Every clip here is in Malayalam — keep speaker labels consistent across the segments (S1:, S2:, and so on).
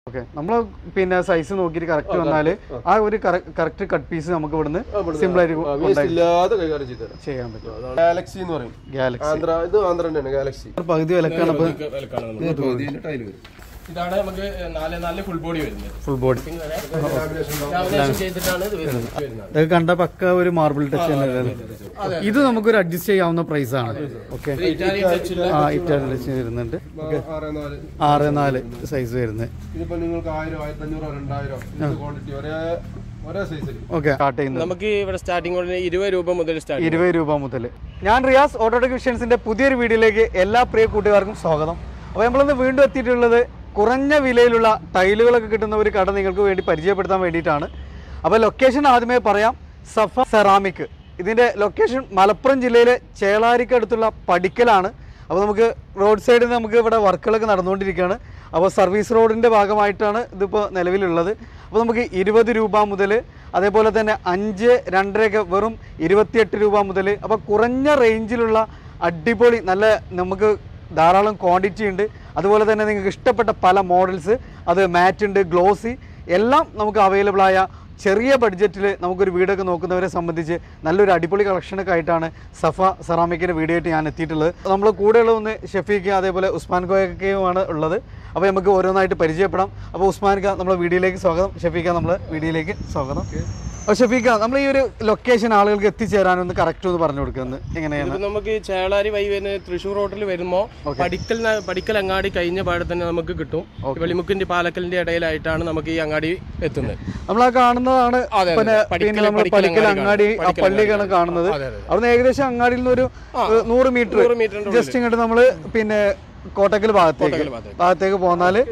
S1: ഓക്കെ നമ്മൾ പിന്നെ സൈസ് നോക്കിയിട്ട് കറക്റ്റ് വന്നാല് ആ ഒരു കറക്റ്റ് കട്ട് പീസ് നമുക്ക് ഇവിടുന്ന് സിമ്പിൾ ആയിട്ട്
S2: വേസ്റ്റ് ഇല്ലാതെ കൈകാര്യം ചെയ്തു തരാം
S1: ചെയ്യാൻ പറ്റും
S2: ഗാലക്സി എന്ന് പറയും
S1: ഗാലക്സി
S2: ആന്ധ്ര ഇത് ആന്ധ്ര തന്നെയാണ് ഗാലക്സി
S1: പകുതി വിലക്കാണ് ഇപ്പൊ
S2: ടൈല് വരും
S3: ഇതാണ് നമുക്ക് നാല് നാല് ഫുൾ ബോഡി വരുന്നത്
S1: ഫുൾ ബോഡി
S3: ലാമിനേഷൻ ചെയ്തിട്ടാണ് ഇത് വരുന്നത് വരുന്നത്.
S1: ഇതൊക്കെ കണ്ട പക്ക ഒരു മാർബിൾ ടച്ച് തന്നെ ഇത് നമുക്കൊരു അഡ്ജസ്റ്റ് ചെയ്യാവുന്ന പ്രൈസ് ആണ് ഓക്കെ
S3: ഇറ്റാലിയൻ ടച്ചില്
S1: ആ ഇറ്റാലിയൻ ടച്ച് വരുന്നുണ്ട്
S2: ആറ് നാല്
S1: ആറ് നാല് സൈസ് വരുന്നത്
S2: ഇതിപ്പോ നിങ്ങൾക്ക് ആയിരം ആയിരത്തി അഞ്ഞൂറോ രണ്ടായിരോ ക്വാണ്ടിറ്റി ഒരേ ഒരേ സൈസിൽ
S1: ഓക്കെ സ്റ്റാർട്ട് ചെയ്യുന്നത്
S3: നമുക്ക് ഇവിടെ സ്റ്റാർട്ടിംഗ് കൊണ്ട് ഇരുപത് രൂപ മുതൽ സ്റ്റാർട്ട്
S1: ഇരുപത് രൂപ മുതൽ ഞാൻ റിയാസ് ഓട്ടോടെക് വിഷൻസിന്റെ പുതിയൊരു വീഡിയോയിലേക്ക് എല്ലാ പ്രിയ കൂട്ടുകാർക്കും സ്വാഗതം അപ്പോൾ നമ്മളിന്ന് വീണ്ടും എത്തിയിട്ടുള്ളത് കുറഞ്ഞ വിലയിലുള്ള ടൈലുകളൊക്കെ കിട്ടുന്ന ഒരു കട നിങ്ങൾക്ക് വേണ്ടി പരിചയപ്പെടുത്താൻ വേണ്ടിയിട്ടാണ് അപ്പോൾ ലൊക്കേഷൻ ആദ്യമേ പറയാം സഫ സെറാമിക് ഇതിൻ്റെ ലൊക്കേഷൻ മലപ്പുറം ജില്ലയിലെ ചേളാരിക്കടുത്തുള്ള പടിക്കലാണ് അപ്പോൾ നമുക്ക് റോഡ് സൈഡിൽ നിന്ന് നമുക്ക് ഇവിടെ വർക്കുകളൊക്കെ നടന്നുകൊണ്ടിരിക്കുകയാണ് അപ്പോൾ സർവീസ് റോഡിൻ്റെ ഭാഗമായിട്ടാണ് ഇതിപ്പോൾ നിലവിലുള്ളത് അപ്പോൾ നമുക്ക് ഇരുപത് രൂപ മുതൽ അതേപോലെ തന്നെ അഞ്ച് രണ്ടരയൊക്കെ വെറും ഇരുപത്തിയെട്ട് രൂപ മുതൽ അപ്പോൾ കുറഞ്ഞ റേഞ്ചിലുള്ള അടിപൊളി നല്ല നമുക്ക് ധാരാളം ക്വാണ്ടിറ്റി ഉണ്ട് അതുപോലെ തന്നെ നിങ്ങൾക്ക് ഇഷ്ടപ്പെട്ട പല മോഡൽസ് അത് മാറ്റ് ഉണ്ട് ഗ്ലോസി എല്ലാം നമുക്ക് അവൈലബിൾ ആയ ചെറിയ ബഡ്ജറ്റിൽ നമുക്കൊരു വീടൊക്കെ നോക്കുന്നവരെ സംബന്ധിച്ച് നല്ലൊരു അടിപൊളി കളക്ഷനൊക്കെ ആയിട്ടാണ് സഫ സെറാമിക്കിൻ്റെ വീഡിയോ ആയിട്ട് ഞാൻ എത്തിയിട്ടുള്ളത് നമ്മൾ കൂടെയുള്ള ഒന്ന് ഷെഫീഖ് അതേപോലെ ഉസ്മാൻ കോയക്കയുമാണ് ഉള്ളത് അപ്പോൾ നമുക്ക് ഓരോന്നായിട്ട് പരിചയപ്പെടാം അപ്പോൾ ഉസ്മാൻ ഖാൻ നമ്മളെ വീഡിയോയിലേക്ക് സ്വാഗതം ഷെഫീഖ നമ്മളെ വീഡിയോയിലേക്ക് സ്വാഗതം അപ്പോൾ ഷെഫീഖ നമ്മൾ ഈ ഒരു ലൊക്കേഷൻ ആളുകൾക്ക് എത്തിച്ചേരാനൊന്ന് കറക്റ്റ് ഒന്ന് പറഞ്ഞു കൊടുക്കുന്നത് എങ്ങനെയാണ്
S3: ഇതിപ്പോ നമുക്ക് ചേളാരി വഴി വരുന്ന തൃശ്ശൂർ റോഡിൽ വരുമ്പോ പടിക്കൽ ന- പടിക്കൽ അങ്ങാടി കഴിഞ്ഞ പാടെ തന്നെ നമുക്ക് കിട്ടും വെളിമുക്കിന്റെ പാലക്കലിന്റെ ഇടയിലായിട്ടാണ് നമുക്ക് ഈ അങ്ങാടി എത്തുന്നത്
S1: നമ്മൾ ആ കാണുന്നതാണ്
S3: അതെ,
S1: പിന്നെ
S3: പടിക്കൽ-
S1: പിന്നെ നമ്മൾ
S3: പടിക്കൽ
S1: പടിക്കൽ
S3: അങ്ങാടി
S1: അങ്ങാടി ആ
S3: പടിക്കൽ
S1: പള്ളിയൊക്കെയാണ് കാണുന്നത്
S3: അതെ, അതെ.
S1: അവിടുന്ന് ഏകദേശം അങ്ങാടിയിൽ നിന്ന് ഒരു ഏഹ്, നൂറ് മീറ്റർ
S3: നൂറ് മീറ്ററിന്റെ
S1: ജസ്റ്റ് ഇങ്ങോട്ട് നമ്മള് പിന്നെ കോട്ടക്കൽ ഭാഗത്തേക്ക്
S3: കോട്ടക്കൽ ഭാഗത്തേക്ക്.
S1: ഭാഗത്തേക്ക് പോന്നാല്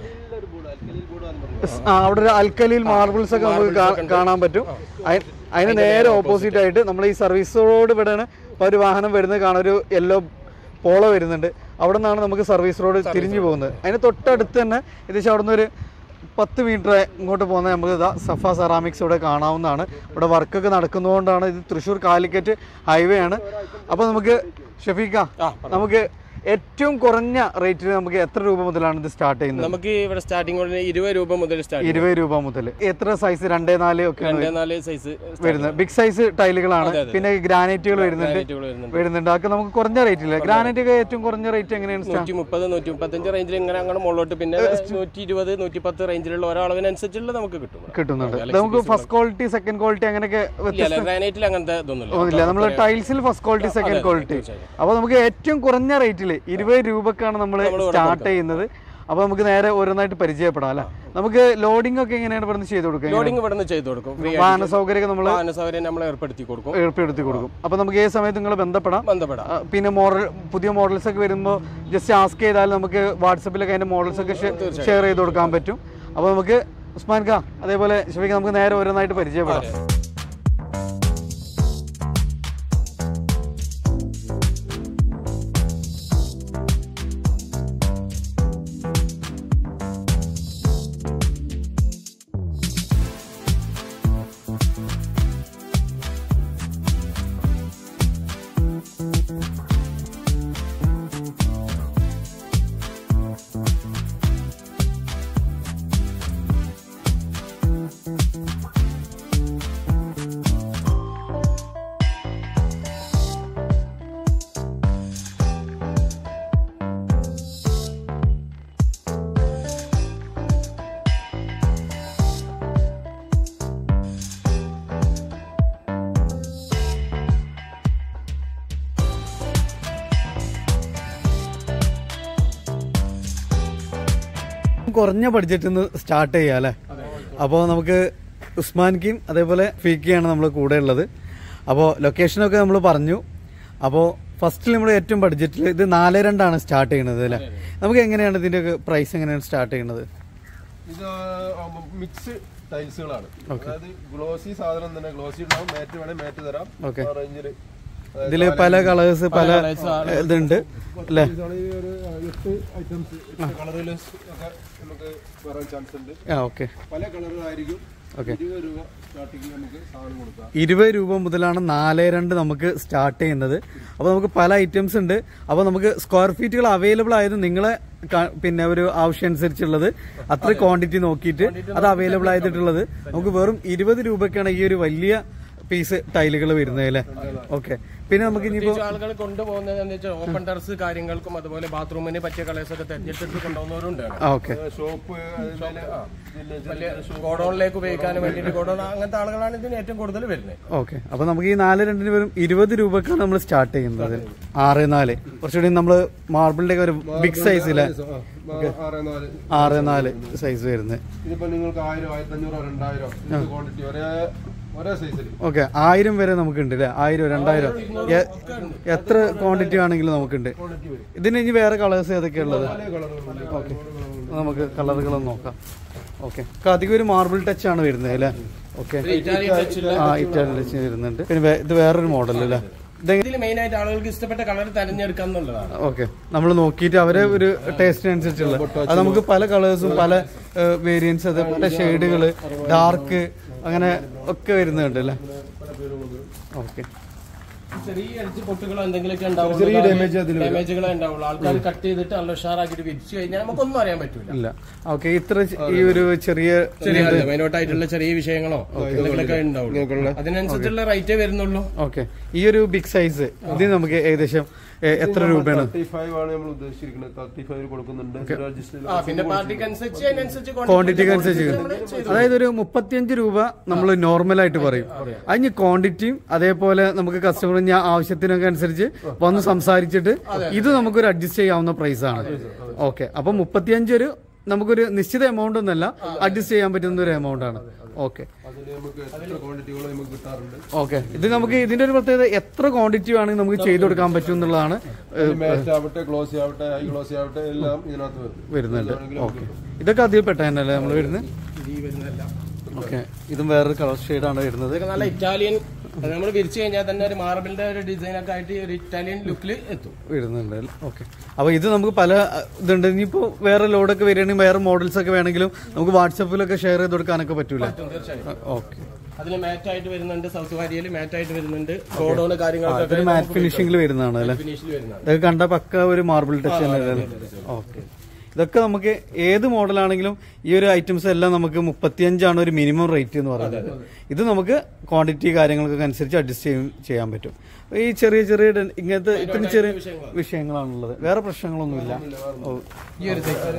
S1: ആ അവിടെ ഒരു അൽക്കലിൽ മാർബിൾസ് ഒക്കെ നമുക്ക് കാ- കാണാൻ പറ്റും അയി- അതിന് നേരെ ഓപ്പോസിറ്റ് ആയിട്ട് നമ്മൾ ഈ സർവീസ് റോഡ് ഇവിടെയാണ് ഇപ്പൊ ഒരു വാഹനം വരുന്നത് കാണാൻ ഒരു യെല്ലോ പോളോ വരുന്നുണ്ട് അവിടെ നിന്നാണ് നമുക്ക് സർവീസ് റോഡ് തിരിഞ്ഞു പോകുന്നത് അതിന് തൊട്ടടുത്ത് തന്നെ ഏകദേശം അവിടെ നിന്ന് ഒരു പത്ത് മീറ്റർ ഇങ്ങോട്ട് പോകുന്നത് നമുക്ക് ഇതാ സഫ സെറാമിക്സ് ഇവിടെ കാണാവുന്നതാണ് ഇവിടെ വർക്കൊക്കെ നടക്കുന്നതുകൊണ്ടാണ് ഇത് തൃശ്ശൂർ കാലിക്കറ്റ് ഹൈവേ ആണ് അപ്പോൾ നമുക്ക് ഷഫീഖ നമുക്ക് ഏറ്റവും കുറഞ്ഞ റേറ്റിൽ നമുക്ക് എത്ര രൂപ മുതലാണ് ഇത് സ്റ്റാർട്ട് ചെയ്യുന്നത്
S3: നമുക്ക് ഇവിടെ സ്റ്റാർട്ടിംഗ് കൊണ്ട് ഇരുപത് രൂപ മുതൽ സ്റ്റാർട്ട്
S1: ഇരുപത് രൂപ മുതൽ എത്ര സൈസ് രണ്ടേ നാല് ഒക്കെ
S3: രണ്ടേ നാല് സൈസ്
S1: വരുന്നത് ബിഗ് സൈസ് ടൈലുകളാണ് പിന്നെ ഗ്രാനൈറ്റുകൾ വരുന്നുണ്ട്
S3: വരുന്നുണ്ട്
S1: വരുന്നുണ്ട് അതൊക്കെ നമുക്ക് കുറഞ്ഞ റേറ്റില്ല ഗ്രാനൈറ്റ് ഒക്കെ ഏറ്റവും കുറഞ്ഞ റേറ്റ് എങ്ങനെയാണ് സ്റ്റാ-
S3: നൂറ്റി മുപ്പത് നൂറ്റി മുപ്പത്തഞ്ച് റേഞ്ചിൽ ഇങ്ങനെ അങ്ങനെ മുകളിലോട്ട് പിന്നെ നൂറ്റി ഇരുപത് നൂറ്റി പത്ത് റേഞ്ചിലുള്ള ഓരോ അളവിനനുസരിച്ചുള്ള നമുക്ക് കിട്ടും
S1: കിട്ടുന്നുണ്ട് നമുക്ക് ഫസ്റ്റ് ക്വാളിറ്റി സെക്കൻഡ് ക്വാളിറ്റി അങ്ങനെയൊക്കെ വ്യത്യസ്ത
S3: ഗ്രാനൈറ്റിൽ അങ്ങനത്തെ ഇതൊന്നുമില്ല
S1: ഒന്നുമില്ല നമ്മൾ ടൈൽസിൽ ഫസ്റ്റ് ക്വാളിറ്റി സെക്കൻഡ് ക്വാളിറ്റി അപ്പോൾ നമുക്ക് ഏറ്റവും കുറഞ്ഞ റേറ്റിൽ ഇരുപത് രൂപക്കാണ് നമ്മൾ സ്റ്റാർട്ട് ചെയ്യുന്നത് അപ്പോൾ നമുക്ക് നേരെ ഓരോന്നായിട്ട് പരിചയപ്പെടാം അല്ലേ നമുക്ക് ലോഡിംഗ് ഒക്കെ എങ്ങനെയാണ് ഇവിടുന്ന് ചെയ്ത് കൊടുക്കുക
S3: ലോഡിംഗ് ഇവിടെ നിന്ന് ചെയ്ത് കൊടുക്കും ഫ്രീ
S1: വാഹന സൗകര്യമൊക്കെ നമ്മൾ
S3: വാഹന സൗകര്യം നമ്മൾ ഏർപ്പെടുത്തി കൊടുക്കും
S1: ഏർപ്പെടുത്തി കൊടുക്കും അപ്പോൾ നമുക്ക് ഏത് സമയത്ത് നിങ്ങൾ ബന്ധപ്പെടാം
S3: ബന്ധപ്പെടാം
S1: ആ, പിന്നെ മോഡൽ പുതിയ മോഡൽസ് ഒക്കെ വരുമ്പോൾ ജസ്റ്റ് ആസ്ക് ചെയ്താൽ നമുക്ക് വാട്സപ്പിലൊക്കെ അതിന്റെ മോഡൽസ് ഒക്കെ ഷെയർ ചെയ്ത് കൊടുക്കാൻ പറ്റും അപ്പോൾ നമുക്ക് ഉസ്മാൻ ഖാ അതേപോലെ ഷഫീഖ് നമുക്ക് നേരെ ഓരോന്നായിട്ട് പരിചയപ്പെടാം കുറഞ്ഞ ബഡ്ജറ്റിൽ നിന്ന് സ്റ്റാർട്ട് ചെയ്യാം അല്ലേ അപ്പോൾ നമുക്ക് ഉസ്മാൻക്കിയും അതേപോലെ ഫീക്കിയാണ് നമ്മൾ കൂടെ ഉള്ളത് അപ്പോൾ ലൊക്കേഷനൊക്കെ നമ്മൾ പറഞ്ഞു അപ്പോൾ ഫസ്റ്റിൽ നമ്മൾ ഏറ്റവും ബഡ്ജറ്റിൽ ഇത് നാല് രണ്ടാണ് സ്റ്റാർട്ട് ചെയ്യുന്നത് അല്ലേ നമുക്ക് എങ്ങനെയാണ് ഇതിന്റെ പ്രൈസ് എങ്ങനെയാണ് സ്റ്റാർട്ട് ചെയ്യുന്നത്
S2: ഇത് മിക്സ് ടൈൽസുകളാണ് അതായത് ഗ്ലോസി സാധനം തന്നെ ഗ്ലോസി ഉണ്ടാവും മാറ്റ് വേണേ മാറ്റ് തരാം
S1: Okay.
S2: ആ റേഞ്ചിൽ
S1: ഇതില് പല കളേഴ്സ് പല ഇതുണ്ട് അല്ലേ
S2: ഇതാണെങ്കിൽ ഒരു ആ, എട്ട് ഐറ്റംസ് എട്ട് കളറിൽ ഒക്കെ നമുക്ക് വരാൻ ചാൻസ് ഉണ്ട്
S1: ആ ഓക്കെ
S2: പല കളറിലായിരിക്കും
S1: ഓക്കെ
S2: ഇരുപത് രൂപ സ്റ്റാർട്ടിങ് നമുക്ക് സാധനം കൊടുക്കാം
S1: ഇരുപത് രൂപ മുതലാണ് നാല് രണ്ട് നമുക്ക് സ്റ്റാർട്ട് ചെയ്യുന്നത് അപ്പോൾ നമുക്ക് പല ഐറ്റംസ് ഉണ്ട് അപ്പോൾ നമുക്ക് സ്ക്വയർ ഫീറ്റുകൾ അവൈലബിൾ ആയത് നിങ്ങളെ ക- പിന്നെ ഒരു ആവശ്യം അനുസരിച്ചുള്ളത് അത്ര ക്വാണ്ടിറ്റി നോക്കിയിട്ട് അത് അവൈലബിൾ ആയിട്ടുള്ളത് നമുക്ക് വെറും ഇരുപത് രൂപയ്ക്കാണ് ഈ ഒരു വലിയ പീസ് ടൈലുകൾ വരുന്നത് അല്ലേ ഓക്കെ പിന്നെ നമുക്ക് ഇനിയിപ്പോ
S3: പ്രത്യേകിച്ച് ആളുകൾ കൊണ്ടുപോകുന്നത് എന്ന് വെച്ചാൽ ഓപ്പൺ ടെറസ് കാര്യങ്ങൾക്കും അതുപോലെ ബാത്റൂമിന് പറ്റിയ കളേഴ്സ് ഒക്കെ തെരഞ്ഞെടുത്ത് കൊണ്ടുപോകുന്നവരുണ്ട്
S1: ആ ഓക്കെ
S2: ഷോപ്പ് അതുപോലെ ആ, പിന്നെ
S3: വലിയ ഗോഡൌണിലേക്ക് ഉപയോഗിക്കാൻ വേണ്ടിയിട്ട് ഗോഡൌൺ അങ്ങനത്തെ ആളുകളാണ് ഇതിന് ഏറ്റവും കൂടുതൽ വരുന്നത്
S1: ഓക്കെ അപ്പൊ നമുക്ക് ഈ നാല് രണ്ടിന് വരും ഇരുപത് രൂപക്കാണ് നമ്മൾ സ്റ്റാർട്ട് ചെയ്യുന്നത് ആറ് നാല് കുറച്ചുകൂടി നമ്മൾ മാർബിളിന്റെ ഒക്കെ ഒരു ബിഗ് സൈസ് ഇല്ലേ
S2: ആ, ആറ് നാല്
S1: ആറ് നാല് സൈസ് വരുന്നത്
S2: ഇതിപ്പോ നിങ്ങൾക്ക് ആയിരം ആയിരത്തി അഞ്ഞൂറോ രണ്ടായിരം ക്വാണ്ടിറ്റി ഒരേ ഒരേ സൈസിൽ
S1: ഓക്കെ ആയിരം വരെ നമുക്കുണ്ട് അല്ലേ ആയിരം രണ്ടായിരം എ- എത്ര ക്വാണ്ടിറ്റി ആണെങ്കിലും നമുക്കുണ്ട് ഇതിന് ഇനി വേറെ കളേഴ്സ് ഏതൊക്കെയാ ഉള്ളത് ഓക്കെ നമുക്ക് കളറുകളൊന്ന് നോക്കാം ഓക്കെ അധികം ഒരു മാർബിൾ ടച്ച് ആണ് വരുന്നത് അല്ലേ ഓക്കെ
S3: ഇറ്റാലിയൻ ടച്ചിൽ
S1: ആ ഇറ്റാലിയൻ ടച്ച് വരുന്നുണ്ട് പിന്നെ വേ- ഇത് വേറൊരു മോഡൽ അല്ലേ ഇതെങ്ങനെ
S3: ഇതിൽ മെയിൻ ആയിട്ട് ആളുകൾക്ക് ഇഷ്ടപ്പെട്ട കളർ തെരഞ്ഞെടുക്കാം എന്നുള്ളതാണ്
S1: ഓക്കെ നമ്മൾ നോക്കിയിട്ട് അവരെ ഒരു ടേസ്റ്റിനനുസരിച്ചുള്ള അത് നമുക്ക് പല കളേഴ്സും പല വേരിയൻസ് അതേപോലെ ഷെയ്ഡുകൾ ഡാർക്ക് അങ്ങനെ ഒക്കെ വരുന്നുണ്ട് അല്ലേ ഓക്കെ
S3: ചെറിയ അടിച്ച് പൊട്ടുകളോ എന്തെങ്കിലുമൊക്കെ ഉണ്ടാവും
S2: ചെറിയ damage അതില് വരും.
S3: ഡാമേജുകളെ ഉണ്ടാവുള്ളൂ ആൾക്കാർ കട്ട് ചെയ്തിട്ട് നല്ല ഉഷാറാക്കിയിട്ട് വിരിച്ചു കഴിഞ്ഞാൽ നമുക്കൊന്നും അറിയാൻ പറ്റൂല
S1: ഇല്ല ഓക്കെ ഇത്ര ചെ- ഈ ഒരു ചെറിയ
S3: ചെറിയ മൈനോട്ടായിട്ടുള്ള ചെറിയ വിഷയങ്ങളോ എന്തെങ്കിലുമൊക്കെ ഉണ്ടാവുള്ളൂ അതിനനുസരിച്ചുള്ള റേറ്റേ വരുന്നുള്ളൂ
S1: ഓക്കെ ഈ ഒരു ബിഗ് സൈസ് ഇത് നമുക്ക് ഏകദേശം എ- എത്ര രൂപയാണ്
S2: തേർട്ടി ഫൈവ് ആണ് നമ്മൾ ഉദ്ദേശിച്ചിരിക്കുന്നത് തേർട്ടി ഫൈവ് കൊടുക്കുന്നുണ്ട് രജിസ്റ്റർ
S3: ആ പിന്നെ പാർട്ടിക്ക് അനുസരിച്ച് അതിനനുസരിച്ച്
S1: ക്വാണ്ടിറ്റിക്ക് അനുസരിച്ച് അതായത് ഒരു മുപ്പത്തിയഞ്ച് രൂപ നമ്മൾ നോർമൽ ആയിട്ട് പറയും അതിന് ക്വാണ്ടിറ്റിയും അതേപോലെ നമുക്ക് കസ്റ്റമർ ഞാൻ ആവശ്യത്തിനൊക്കെ അനുസരിച്ച് വന്ന് സംസാരിച്ചിട്ട് ഇത് നമുക്കൊരു അഡ്ജസ്റ്റ് ചെയ്യാവുന്ന പ്രൈസ് ആണ് ഓക്കെ അപ്പൊ മുപ്പത്തിയഞ്ച് ഒരു നമുക്കൊരു നിശ്ചിത എമൗണ്ട് ഒന്നല്ല അഡ്ജസ്റ്റ് ചെയ്യാൻ പറ്റുന്ന ഒരു എമൗണ്ട് ആണ് ഓക്കെ
S2: അതിന് നമുക്ക് എത്ര ക്വാണ്ടിറ്റികൾ നമുക്ക് കിട്ടാറുണ്ട്
S1: ഓക്കെ ഇത് നമുക്ക് ഇതിന്റെ ഒരു പ്രത്യേകത എത്ര ക്വാണ്ടിറ്റി ആണെങ്കിൽ നമുക്ക് ചെയ്തു കൊടുക്കാൻ പറ്റും എന്നുള്ളതാണ് ഏഹ്,
S2: മാറ്റ് ആവട്ടെ ഗ്ലോസി ആവട്ടെ ഹൈ ഗ്ലോസി ആവട്ടെ എല്ലാം ഇതിനകത്ത് വരും
S1: വരുന്നുണ്ട് ഓക്കെ ഇതൊക്കെ അതിൽ പെട്ടതന്നെയല്ലേ നമ്മൾ വരുന്നത്
S3: ഈ വരുന്നതല്ല
S1: ഓക്കെ ഇതും വേറൊരു കളർ ഷെയ്ഡാണ് വരുന്നത്
S3: ഇതൊക്കെ നല്ല ഇറ്റാലിയൻ നമ്മൾ വിരിച്ചു കഴിഞ്ഞാൽ തന്നെ ഒരു മാർബിളിന്റെ ഒരു ഡിസൈൻ ഒക്കെ ആയിട്ട് ഒരു ഇറ്റാലിയൻ ലുക്കിൽ എത്തും
S1: വരുന്നുണ്ട് ഓക്കെ അപ്പോൾ ഇത് നമുക്ക് പല അഹ്, ഇതുണ്ട് ഇനിയിപ്പോൾ വേറെ ലോഡൊക്കെ വരികയാണെങ്കിൽ വേറെ മോഡൽസ് ഒക്കെ വേണമെങ്കിലും നമുക്ക് വാട്സപ്പിലൊക്കെ ഷെയർ ചെയ്ത് കൊടുക്കാനൊക്കെ പറ്റൂല
S3: തീർച്ചയായും
S1: ഓക്കെ
S3: അതിൽ മാറ്റ് ആയിട്ട് വരുന്നുണ്ട് സൗത്ത് വാരിയയിൽ മാറ്റ് ആയിട്ട് വരുന്നുണ്ട് ഗോഡൌൺ കാര്യങ്ങളൊക്കെ
S1: ഇതൊരു മാറ്റ് ഫിനിഷിംഗിൽ വരുന്നതാണ് അല്ലേ
S3: ഫിനിഷിൽ വരുന്നതാണ്
S1: ഇതൊക്കെ കണ്ട പക്ക ഒരു മാർബിൾ ടച്ച് തന്നെ ഓക്കെ ഇതൊക്കെ നമുക്ക് ഏത് മോഡലാണെങ്കിലും ഈ ഒരു ഐറ്റംസ് എല്ലാം നമുക്ക് മുപ്പത്തിയഞ്ചാണ് ഒരു മിനിമം റേറ്റ് എന്ന് പറയുന്നത് ഇത് നമുക്ക് ക്വാണ്ടിറ്റി കാര്യങ്ങൾക്കൊക്കെ അനുസരിച്ച് അഡ്ജസ്റ്റ് ചെയ്യും ചെയ്യാൻ പറ്റും ഈ ചെറിയ ചെറിയ ഡ- ഇങ്ങനത്തെ ഇത്രയും ചെറിയ വിഷയങ്ങളാണുള്ളത് വേറെ പ്രശ്നങ്ങളൊന്നുമില്ല ഓ
S3: ഈ ഒരു സൈസ്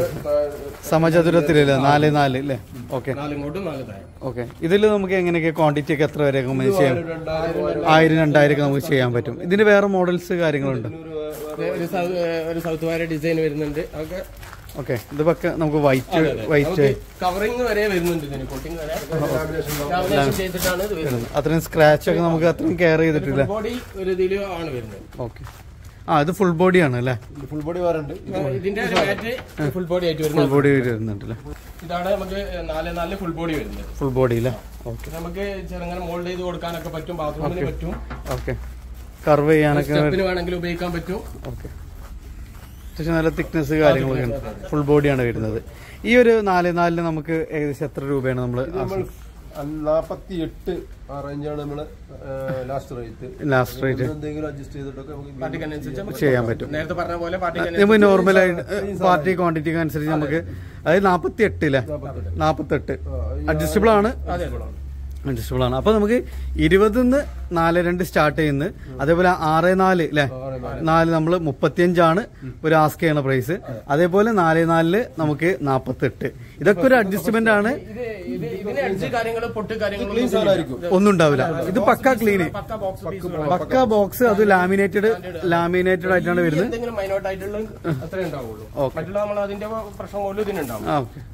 S1: സമചതുരത്തിലല്ലേ നാല് നാല് അല്ലേ ഓക്കെ
S3: നാലിങ്ങോട്ടും നാല് താഴെ
S1: ഓക്കെ ഇതിൽ നമുക്ക് എങ്ങനെയൊക്കെ ക്വാണ്ടിറ്റി ഒക്കെ എത്ര വരെ നമുക്ക് ചെയ്യാം ആയിരം രണ്ടായിരം ഒക്കെ നമുക്ക് ചെയ്യാൻ പറ്റും ഇതിന് വേറെ മോഡൽസ് കാര്യങ്ങളുണ്ട്
S3: ഒരു സൗ- ഒരു സൗത്ത് വാര ഡിസൈൻ വരുന്നുണ്ട് അതൊക്കെ
S1: ഓക്കെ ഇത് പക്ക നമുക്ക് വൈറ്റ് വൈറ്റ്
S3: കവറിങ് വരെ വരുന്നുണ്ട് ഇതിന് കോട്ടിങ് വരെ ലാമിനേഷൻ ചെയ്തിട്ടാണ് ഇത് വരുന്നത്
S1: അത്രയും സ്ക്രാച്ച് ഒക്കെ നമുക്ക് അത്രയും കെയർ ചെയ്തിട്ടില്ല
S3: ബോഡി ഒരു ഇതിൽ ആണ് വരുന്നത്
S1: ഓക്കെ ആ ഇത് ഫുൾ ബോഡിയാണ് അല്ലേ
S2: ഫുൾ ബോഡി വാറുണ്ട്
S3: ഇതിന്റെ ഒരു മാറ്റ് ഫുൾ ബോഡി ആയിട്ട്
S1: ഫുൾ
S3: വരുന്നത്
S1: ബോഡി വരുന്നുണ്ട് അല്ലേ
S3: ഇതാണ് നമുക്ക് നാല് നാല് ഫുൾ ബോഡി വരുന്നത്
S1: ഫുൾ ബോഡി അല്ലേ ഓക്കെ
S3: ഇത് നമുക്ക് ചെറുങ്ങനെ മോൾഡ് ചെയ്ത് കൊടുക്കാനൊക്കെ പറ്റും ബാത്റൂമിന് പറ്റും
S1: ഓക്കെ കർവ് ചെയ്യാനൊക്കെ
S3: സ്റ്റെപ്പിന് വേണമെങ്കിൽ ഉപയോഗിക്കാൻ പറ്റും
S1: ഓക്കെ അത്യാവശ്യം നല്ല തിക്നെസ് കാര്യങ്ങളൊക്കെ ഉണ്ട് ഫുൾ ബോഡിയാണ് വരുന്നത് ഈ ഒരു നാല് നാലിന് നമുക്ക് ഏകദേശം എത്ര രൂപയാണ് നമ്മൾ
S2: നമ്മൾ നാപ്പത്തി എട്ട് ആ റേഞ്ചാണ് നമ്മള് ലാസ്റ്റ് റേറ്റ്
S1: ലാസ്റ്റ് റേറ്റ്
S2: എന്തെങ്കിലും അഡ്ജസ്റ്റ് ചെയ്തിട്ടൊക്കെ നമുക്ക്
S3: പാർട്ടിക്ക് അനുസരിച്ച് നമുക്ക്
S1: ചെയ്യാൻ പറ്റും
S3: നേരത്തെ പറഞ്ഞ പോലെ പാർട്ടിക്ക്
S1: നമുക്ക് നോർമലായിട്ട് പാർട്ടി ക്വാണ്ടിറ്റിക്ക് അനുസരിച്ച് നമുക്ക് അതായത് നാൽപ്പത്തി എട്ടില്ലേ നാൽപ്പത്തെട്ട് അഡ്ജസ്റ്റബിൾ ആണ്
S3: അതെ
S1: അഡ്ജസ്റ്റബിൾ ആണ് അപ്പൊ നമുക്ക് ഇരുപതിന്ന് നാല് രണ്ട് സ്റ്റാർട്ട് ചെയ്യുന്നത് അതേപോലെ ആറ് നാല് അല്ലെ നാല് നമ്മൾ മുപ്പത്തിയഞ്ചാണ് ഒരു ആസ്ക് ചെയ്യണ പ്രൈസ് അതേപോലെ നാല് നാലില് നമുക്ക് നാപ്പത്തെട്ട് ഇതൊക്കെ ഒരു അഡ്ജസ്റ്റ്മെന്റ് ആണ്
S3: ഇത് ഇത് ഇതിന് അടിച്ച് കാര്യങ്ങൾ പൊട്ട് കാര്യങ്ങളൊന്നും
S2: ആയിരിക്കും
S1: ഒന്നും ഉണ്ടാവില്ല ഇത് പക്ക ക്ലീന്
S3: പക്ക ബോക്സ് പീസ്
S1: പക്ക ബോക്സ് അത് ലാമിനേറ്റഡ് ലാമിനേറ്റഡ് ആയിട്ടാണ് വരുന്നത്
S3: എന്തെങ്കിലും മൈനോട്ട് ആയിട്ടുള്ള അത്രേ ഉണ്ടാവുള്ളൂ
S1: Okay.
S3: മറ്റുള്ള നമ്മൾ അതിന്റെ പ്രശ്നം പോലും ഇതിനുണ്ടാവും
S1: ആ ഓക്കെ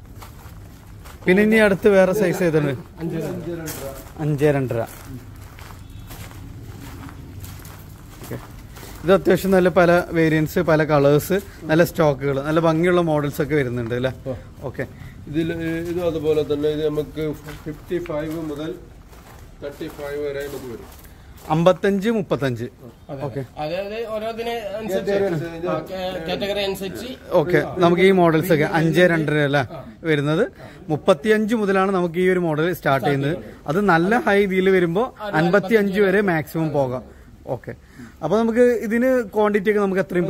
S1: പിന്നെ ഇനി അടുത്ത് വേറെ സൈസ് ഏതാണ് അഞ്ച് രണ്ടര ഓക്കെ ഇത് അത്യാവശ്യം നല്ല പല വേരിയൻസ് പല കളേഴ്സ് നല്ല സ്റ്റോക്കുകൾ നല്ല ഭംഗിയുള്ള മോഡൽസ് ഒക്കെ വരുന്നുണ്ട് അല്ലേ ഓക്കെ
S2: ഇതിൽ ഇതും അതുപോലെ തന്നെ ഇത് നമുക്ക് ഫിഫ്റ്റി ഫൈവ് മുതൽ തേർട്ടി ഫൈവ് വരെ നമുക്ക് വരും
S1: അമ്പത്തഞ്ച് മുപ്പത്തഞ്ച് ഓക്കെ
S3: അതായത് ഓരോതിന് അനുസരിച്ച് കാറ്റഗറി അനുസരിച്ച്
S1: ഓക്കെ നമുക്ക് ഈ മോഡൽസ് ഒക്കെ അഞ്ച് രണ്ടര അല്ല വരുന്നത് മുപ്പത്തിയഞ്ച് മുതലാണ് നമുക്ക് ഈ ഒരു മോഡൽ സ്റ്റാർട്ട് ചെയ്യുന്നത് അത് നല്ല ഹൈ ഇതിൽ വരുമ്പോൾ അൻപത്തി അഞ്ച് വരെ മാക്സിമം പോകാം ഓക്കെ അപ്പൊ നമുക്ക് ഇതിന് ക്വാണ്ടിറ്റി ഒക്കെ നമുക്ക് എത്രയും